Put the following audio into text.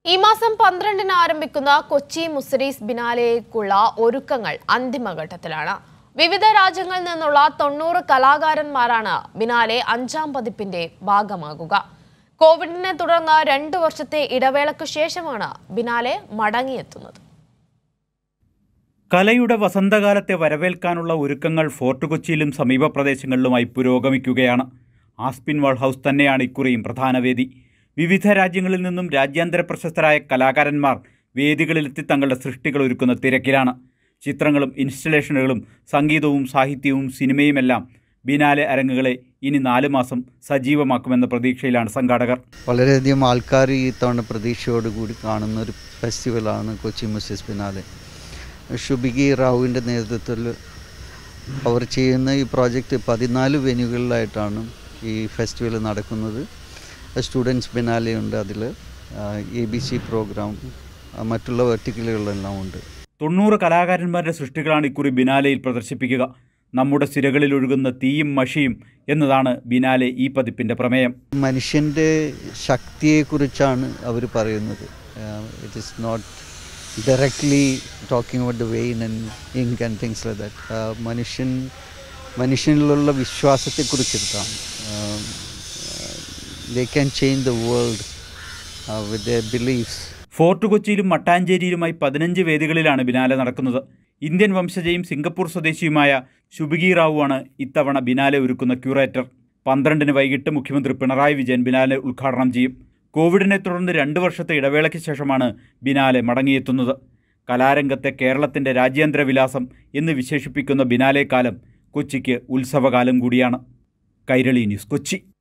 ഈ മാസം പന്ത്രണ്ടിന് ആരംഭിക്കുന്ന കൊച്ചി മുസരീസ് ബിനാലെക്കുള്ള ഒരുക്കങ്ങൾ അന്തിമഘട്ടത്തിലാണ് വിവിധ രാജ്യങ്ങളിൽ നിന്നുള്ള തൊണ്ണൂറ് കലാകാരന്മാരാണ് ബിനാലെ അഞ്ചാം പതിപ്പിന്റെ ഭാഗമാകുക കോവിഡിനെ തുടർന്ന് രണ്ടു വർഷത്തെ ഇടവേളയ്ക്കു ശേഷമാണ് ബിനാലെ മടങ്ങിയെത്തുന്നത് കലയുടെ വസന്തകാലത്തെ വരവേൽക്കാനുള്ള ഒരുക്കങ്ങൾ ഫോർട്ട് കൊച്ചിയിലും സമീപ പ്രദേശങ്ങളിലുമായി പുരോഗമിക്കുകയാണ് ആസ്പിൻവാൾ ഹൗസ് തന്നെയാണ് ഇക്കുറിയും പ്രധാന വേദി വിവിധ രാജ്യങ്ങളിൽ നിന്നും രാജ്യാന്തര പ്രശസ്തരായ കലാകാരന്മാർ വേദികളിലെത്തി തങ്ങളുടെ സൃഷ്ടികൾ ഒരുക്കുന്ന തിരക്കിലാണ് ചിത്രങ്ങളും ഇൻസ്റ്റലേഷനുകളും സംഗീതവും സാഹിത്യവും സിനിമയുമെല്ലാം ബിനാലെ അരങ്ങുകളെ ഇനി നാല് മാസം സജീവമാക്കുമെന്ന പ്രതീക്ഷയിലാണ് സംഘാടകർ വളരെയധികം ആൾക്കാർ ഈ തവണ പ്രതീക്ഷയോടുകൂടി കാണുന്ന ഒരു ഫെസ്റ്റിവലാണ് കൊച്ചി മുസിസ് പിന്നാലെ ഷുബിഗി റാവുവിൻ്റെ നേതൃത്വത്തിൽ അവർ ചെയ്യുന്ന ഈ പ്രോജക്റ്റ് പതിനാല് വെന്യൂകളിലായിട്ടാണ് ഈ ഫെസ്റ്റിവൽ നടക്കുന്നത് സ്റ്റുഡൻസ് ബിനാലെയുണ്ട് അതിൽ എ ബി സി പ്രോഗ്രാം മറ്റുള്ള വെർട്ടിക്കലുകളെല്ലാം ഉണ്ട് തൊണ്ണൂറ് കലാകാരന്മാരുടെ സൃഷ്ടികളാണ് ഇക്കുറി ബിനാലെയിൽ പ്രദർശിപ്പിക്കുക നമ്മുടെ സിരകളിൽ ഒഴുകുന്ന തീയും മഷിയും എന്നതാണ് ബിനാലെ ഈ പതിപ്പിൻ്റെ പ്രമേയം മനുഷ്യൻ്റെ ശക്തിയെക്കുറിച്ചാണ് അവർ പറയുന്നത് it is not directly talking about the vein and ink and things like that മനുഷ്യൻ മനുഷ്യനിലുള്ള വിശ്വാസത്തെക്കുറിച്ചിട്ടാണ് they can change the world with the beliefs Fort കൊച്ചിയിലും മട്ടാഞ്ചേരിയിലുമായി പതിനഞ്ച് വേദികളിലാണ് ബിനാലെ നടക്കുന്നത് ഇന്ത്യൻ വംശജയും സിംഗപ്പൂർ സ്വദേശിയുമായ ശുഭികി റാവുവാണ് ഇത്തവണ ബിനാലെ ഒരുക്കുന്ന ക്യൂറേറ്റർ പന്ത്രണ്ടിന് വൈകിട്ട് മുഖ്യമന്ത്രി പിണറായി വിജയൻ ബിനാലെ ഉദ്ഘാടനം ചെയ്യും കോവിഡിനെ തുടർന്ന് രണ്ട് വർഷത്തെ ഇടവേളയ്ക്ക് ശേഷമാണ് ബിനാലെ മടങ്ങിയെത്തുന്നത് കലാരംഗത്തെ കേരളത്തിൻ്റെ രാജ്യാന്തര വിലാസം എന്ന് വിശേഷിപ്പിക്കുന്ന ബിനാലെ കാലം കൊച്ചിക്ക് ഉത്സവകാലം കൂടിയാണ് കൈരളി ന്യൂസ് കൊച്ചി